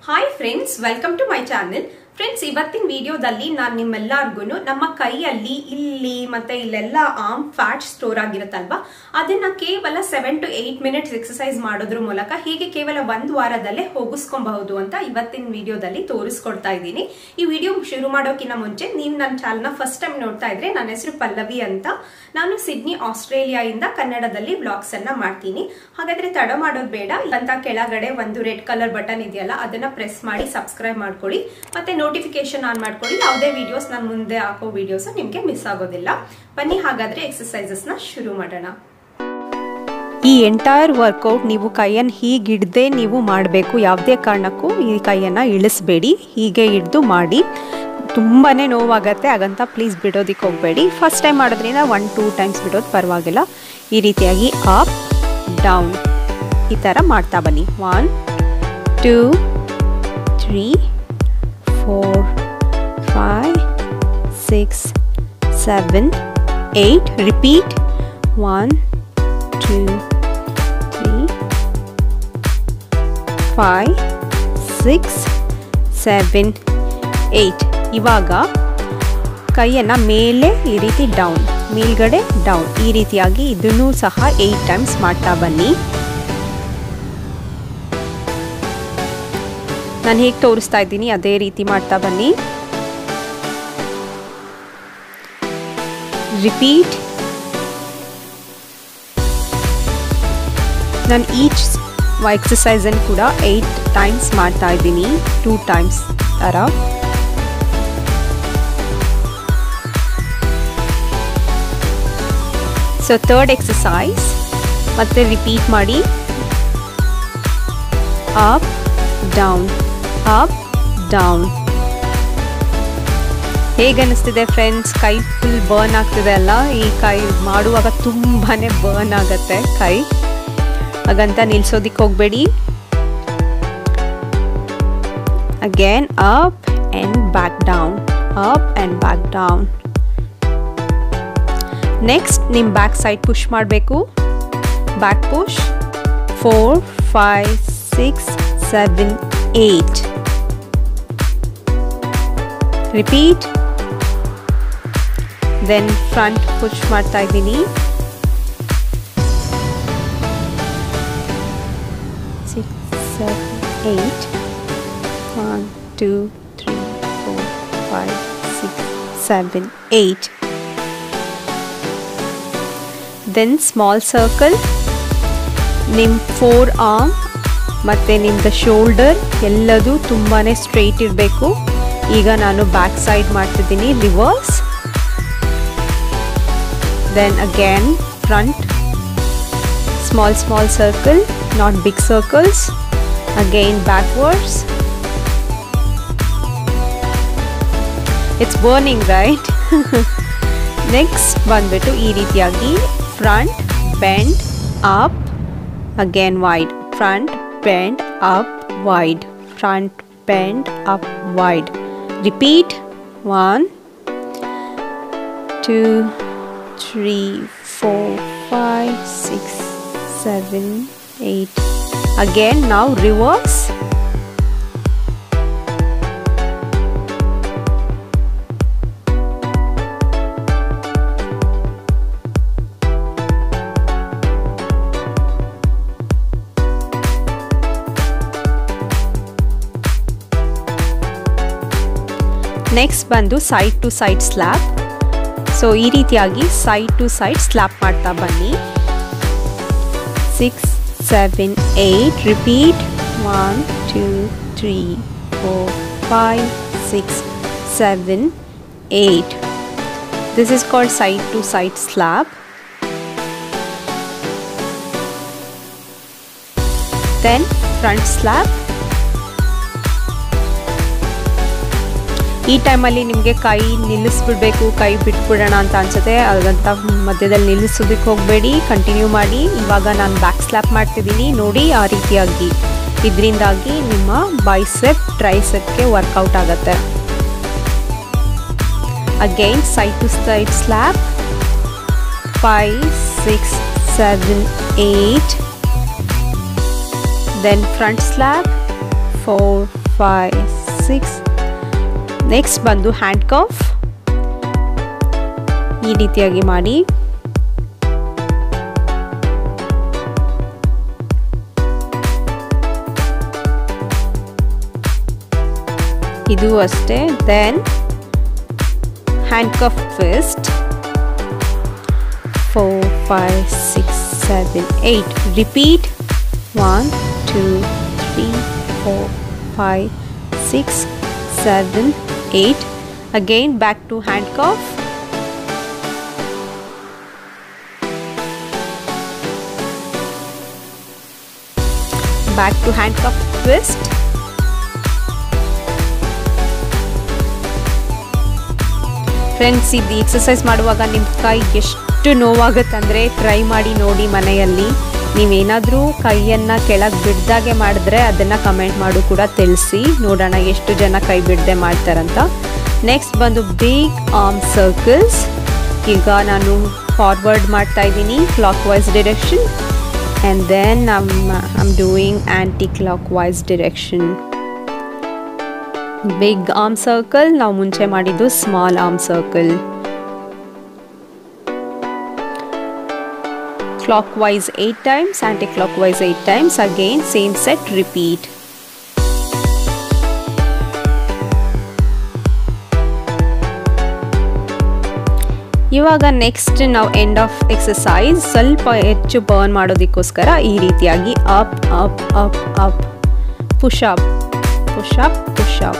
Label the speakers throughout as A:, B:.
A: Hi friends welcome to my channel friends ಇವತ್ತಿನ ವಿಡಿಯೋದಲ್ಲಿ ನಾನು ನಿಮ್ಮೆಲ್ಲರಿಗೂ ನಮ್ಮ ಕೈಯಲ್ಲಿ ಇಲ್ಲಿ ಮತ್ತೆ ಇಲ್ಲೆಲ್ಲ ಆರ್ಮ್ ಫ್ಯಾಟ್ ಸ್ಟೋರ್ ಆಗಿರುತ್ತಲ್ವಾ ಅದನ್ನ ಕೇವಲ seven to eight minutes exercise ಮಾಡೋದ್ರ ಮೂಲಕ ಹೀಗೆ ಕೇವಲ ಒಂದು ವಾರದಲ್ಲೇ ಹೋಗಿಸ್ಕೊಬಹುದು ಅಂತ ಇವತ್ತಿನ ವಿಡಿಯೋದಲ್ಲಿ ತೋರಿಸ್ಕೊಡ್ತಾ ಇದ್ದೀನಿ ಈ ವಿಡಿಯೋ ಶುರು ಮಾಡೋಕ್ಕಿಂತ ಮುಂಚೆ ನೀವು ನನ್ನ ಚಾನಲ್ನ ಫಸ್ಟ್ ಟೈಮ್ ನೋಡ್ತಾ ಇದ್ರೆ ನನ್ನ ಹೆಸರು ಪಲ್ಲವಿ ಅಂತ ನಾನು ಸಿಡ್ನಿ ಆಸ್ಟ್ರೇಲಿಯಾದಿಂದ ಕನ್ನಡದಲ್ಲಿ ವ್ಲಾಗ್ಸ್ ಅನ್ನ ಮಾಡ್ತೀನಿ ಹಾಗಾದ್ರೆ ತಡ ಮಾಡೋದು ಬೇಡ ಅಂತ ಕೆಳಗಡೆ ಒಂದು ರೆಡ್ ಕಲರ್ ಬಟನ್ ಇದೆಯಲ್ಲ ಅದನ್ನ ಪ್ರೆಸ್ ಮಾಡಿ ಸಬ್ಸ್ಕ್ರೈಬ್ ಮಾಡ್ಕೊಳ್ಳಿ ಮತ್ತೆ ನೋಟಿಫಿಕೇಶನ್ ಆನ್ ಮಾಡ್ಕೊಳ್ಳಿ ಯಾವುದೇ ವಿಡಿಯೋಸ್ ನಾನು ಮುಂದೆ ಹಾಕೋ ವಿಡಿಯೋಸ್ ನಿಮಗೆ ಮಿಸ್ ಆಗೋದಿಲ್ಲ ಬನ್ನಿ ಹಾಗಾದ್ರೆ ಎಕ್ಸಸೈಸಸ್ ನ ಶುರು ಮಾಡೋಣ
B: ಈ ಎಂಟೈರ್ ವರ್ಕೌಟ್ ನೀವು ಕೈಯನ್ನು ಹೀಗೆ ಹಿಡ್ದೆ ನೀವು ಮಾಡಬೇಕು ಯಾವುದೇ ಕಾರಣಕ್ಕೂ ಈ ಕೈಯನ್ನು ಇಳಿಸ್ಬೇಡಿ ಹೀಗೆ ಹಿಡ್ದು ಮಾಡಿ ತುಂಬಾ ನೋವಾಗತ್ತೆ ಹಾಗಂತ ಪ್ಲೀಸ್ ಬಿಡೋದಕ್ಕೆ ಹೋಗಬೇಡಿ ಫಸ್ಟ್ ಟೈಮ್ ಮಾಡೋದ್ರಿಂದ ಒನ್ ಟೂ ಟೈಮ್ಸ್ ಬಿಡೋದು ಪರವಾಗಿಲ್ಲ ಈ ರೀತಿಯಾಗಿ ಅಪ್ ಡೌನ್ ಈ ಥರ ಮಾಡ್ತಾ ಬನ್ನಿ one two three four five six seven eight repeat one two three five six seven eight ಇವಾಗ ಕೈಯನ್ನು ಮೇಲೆ ಈ ರೀತಿ ಡೌನ್ ಮೇಲ್ಗಡೆ ಡೌನ್ ಈ ರೀತಿಯಾಗಿ ಇದನ್ನು ಸಹ ಏಯ್ಟ್ ಟೈಮ್ಸ್ ಮಾಡ್ತಾ ಬನ್ನಿ ನಾನು ಹೇಗೆ ತೋರಿಸ್ತಾ ಇದ್ದೀನಿ ಅದೇ ರೀತಿ ಮಾಡ್ತಾ ಬನ್ನಿ ರಿಪೀಟ್ ನಾನು ಈಚ್ ಎಕ್ಸಸೈಸನ್ನು ಕೂಡ ಏಯ್ಟ್ ಟೈಮ್ಸ್ ಮಾಡ್ತಾ ಇದ್ದೀನಿ ಟೂ ಟೈಮ್ಸ್ ಥರ ಸೊ ಥರ್ಡ್ ಎಕ್ಸಸೈಸ್ ಮತ್ತೆ ರಿಪೀಟ್ ಮಾಡಿ ಅಪ್ ಡೌನ್ ಅಪ್ ಡೌನ್ ಹೇಗೆ ಅನಿಸ್ತಿದೆ ಫ್ರೆಂಡ್ಸ್ ಕೈ ಫುಲ್ ಬರ್ನ್ ಆಗ್ತಿದೆ ಅಲ್ಲ ಈ ಕೈ ಮಾಡುವಾಗ ತುಂಬಾ ಬರ್ನ್ ಆಗುತ್ತೆ ಕೈ ಹಾಗಂತ ನಿಲ್ಸೋದಿಕ್ಕೆ ಹೋಗಬೇಡಿ again up and back down up and back down next ನಿಮ್ಮ ಬ್ಯಾಕ್ ಸೈಡ್ ಪುಷ್ ಮಾಡಬೇಕು back push four five six seven eight repeat then front push ಮಾಡ್ತಾ ಇದ್ದೀನಿ seven, eight. One, two, three, four, five, six, seven, eight. Then small circle. ನಿಮ್ಮ forearm ಮತ್ತು ನಿಮ್ಮದು shoulder ಎಲ್ಲದು ತುಂಬಾ straight ಇರಬೇಕು ಈಗ ನಾನು ಬ್ಯಾಕ್ ಸೈಡ್ ಮಾಡ್ತಿದ್ದೀನಿ reverse then again front small small circle not big circles again backwards it's burning right next ಬಂದ್ಬಿಟ್ಟು ಈ ರೀತಿಯಾಗಿ front bend up again wide front bend up wide front bend up wide repeat one two three four five six seven, eight. Again, now reverse. Next ಬಂದು side to side slap so ಈ ರೀತಿಯಾಗಿ side to side slab ಮಾಡ್ತಾ ಬನ್ನಿ six, seven, eight. Repeat one, two, three, four, five, six, seven, eight. This is called side to side slap. Then front slap. ಈ ಟೈಮಲ್ಲಿ ನಿಮಗೆ ಕೈ ನಿಲ್ಲಿಸ್ಬಿಡ್ಬೇಕು ಕೈ ಬಿಟ್ಬಿಡೋಣ ಅಂತ ಅನ್ಸುತ್ತೆ ಅದಂತ ಮಧ್ಯದಲ್ಲಿ ನಿಲ್ಲಿಸೋದಕ್ಕೆ ಹೋಗಬೇಡಿ ಕಂಟಿನ್ಯೂ ಮಾಡಿ ಇವಾಗ ನಾನು ಬ್ಯಾಕ್ ಸ್ಲ್ಯಾಪ್ ಮಾಡ್ತಿದ್ದೀನಿ ನೋಡಿ ಆ ರೀತಿಯಾಗಿ ಇದರಿಂದಾಗಿ ನಿಮ್ಮ ಬೈಸೆಪ್ ಟ್ರೈಸೆಪ್ಗೆ ವರ್ಕೌಟ್ ಆಗುತ್ತೆ again side to side slap five six seven eight then front slap four five six next ಬಂದು ಹ್ಯಾಂಡ್ ಕಫ್ ಈ ರೀತಿಯಾಗಿ ಮಾಡಿ ಇದು ಅಷ್ಟೇ then handcuff twist four five six seven eight repeat one two three four five six seven, eight. Again back to handcuff. Back to handcuff twist. Friends ಇದು exercise ಮಾಡುವಾಗ ನಿಮ್ಮ ಕೈ ಎಷ್ಟು ನೋವಾಗುತ್ತಂದರೆ ಟ್ರೈ ಮಾಡಿ ನೋಡಿ ಮನೆಯಲ್ಲಿ ನೀವೇನಾದರೂ ಕೈಯನ್ನು ಕೆಳಗೆ ಬಿಡ್ದಾಗೆ ಮಾಡಿದ್ರೆ ಅದನ್ನು ಕಮೆಂಟ್ ಮಾಡು ಕೂಡ ತಿಳಿಸಿ ನೋಡೋಣ ಎಷ್ಟು ಜನ ಕೈ ಬಿಡದೆ ಮಾಡ್ತಾರಂತ ನೆಕ್ಸ್ಟ್ ಬಂದು ಬಿಗ್ ಆರ್ಮ್ ಸರ್ಕಲ್ಸ್ ಈಗ ನಾನು ಫಾರ್ವರ್ಡ್ ಮಾಡ್ತಾ ಇದ್ದೀನಿ clock wise direction and then I'm I'm doing clock wise direction big arm circle ನಾವು ಮುಂಚೆ ಮಾಡಿದ್ದು small arm circle clockwise 8 times anti-clockwise 8 times again same set repeat ಇವಾಗ next ನಾವು end of exercise ಸ್ವಲ್ಪ ಹೆಚ್ಚು burn ಮಾಡೋದಕ್ಕೋಸ್ಕರ ಈ ರೀತಿಯಾಗಿ up up up up push up push up push up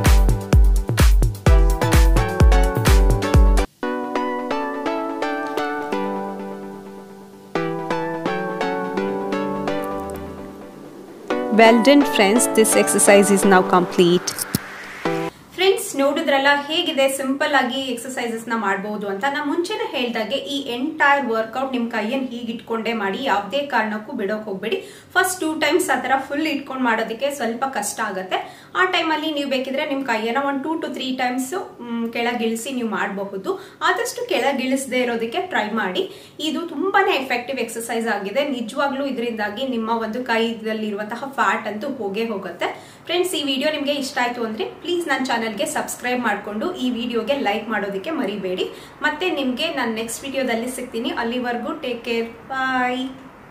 B: Well done friends, this exercise is now complete.
A: Friends ನೋಡಿದ್ರಲ್ಲ ಹೇಗಿದೆ simple ಆಗಿ ಎಕ್ಸಸೈಸಸ್ ನ ಮಾಡಬಹುದು ಅಂತ ನಾ ಮುಂಚೆನೆ ಹೇಳ್ದಾಗೆ ಈ ಎಂಟೈರ್ ವರ್ಕೌಟ್ ನಿಮ್ ಕೈಯನ್ನು ಹೀಗೆ ಇಟ್ಕೊಂಡೇ ಮಾಡಿ ಯಾವುದೇ ಕಾರಣಕ್ಕೂ ಬಿಡೋಕ್ ಹೋಗ್ಬೇಡಿ ಫಸ್ಟ್ ಟೂ ಟೈಮ್ಸ್ ಆ ತರ ಫುಲ್ ಇಟ್ಕೊಂಡು ಮಾಡೋದಕ್ಕೆ ಸ್ವಲ್ಪ ಕಷ್ಟ ಆಗುತ್ತೆ ಆ ಟೈಮಲ್ಲಿ ನೀವು ಬೇಕಿದ್ರೆ ನಿಮ್ ಕೈಯನ್ನ ಒಂದು ಟೂ ಟು ತ್ರೀ ಟೈಮ್ಸ್ ಕೆಳಗಿಳಿಸಿ ನೀವು ಮಾಡಬಹುದು ಆದಷ್ಟು ಕೆಳಗಿಳಿಸದೇ ಇರೋದಕ್ಕೆ ಟ್ರೈ ಮಾಡಿ ಇದು ತುಂಬಾನೇ ಎಫೆಕ್ಟಿವ್ ಎಕ್ಸಸೈಸ್ ಆಗಿದೆ ನಿಜವಾಗ್ಲೂ ಇದರಿಂದಾಗಿ ನಿಮ್ಮ ಒಂದು ಕೈದಲ್ಲಿರುವಂತಹ ಫ್ಯಾಟ್ ಅಂತೂ ಹೋಗೇ ಹೋಗುತ್ತೆ ಫ್ರೆಂಡ್ಸ್ ಈ ವಿಡಿಯೋ ನಿಮಗೆ ಇಷ್ಟ ಆಯ್ತು ಅಂದ್ರೆ ಪ್ಲೀಸ್ ನನ್ನ ಚಾನಲ್ಗೆ ಸಬ್ಸ್ಕ್ರೈಬ್ ಮಾಡಿಕೊಂಡು ಈ ವಿಡಿಯೋಗೆ ಲೈಕ್ ಮಾಡೋದಕ್ಕೆ ಮರಿಬೇಡಿ ಮತ್ತೆ ನಿಮಗೆ ನಾನು ನೆಕ್ಸ್ಟ್ ವಿಡಿಯೋದಲ್ಲಿ ಸಿಗ್ತೀನಿ ಅಲ್ಲಿವರೆಗೂ ಟೇಕ್ ಕೇರ್ ಬಾಯ್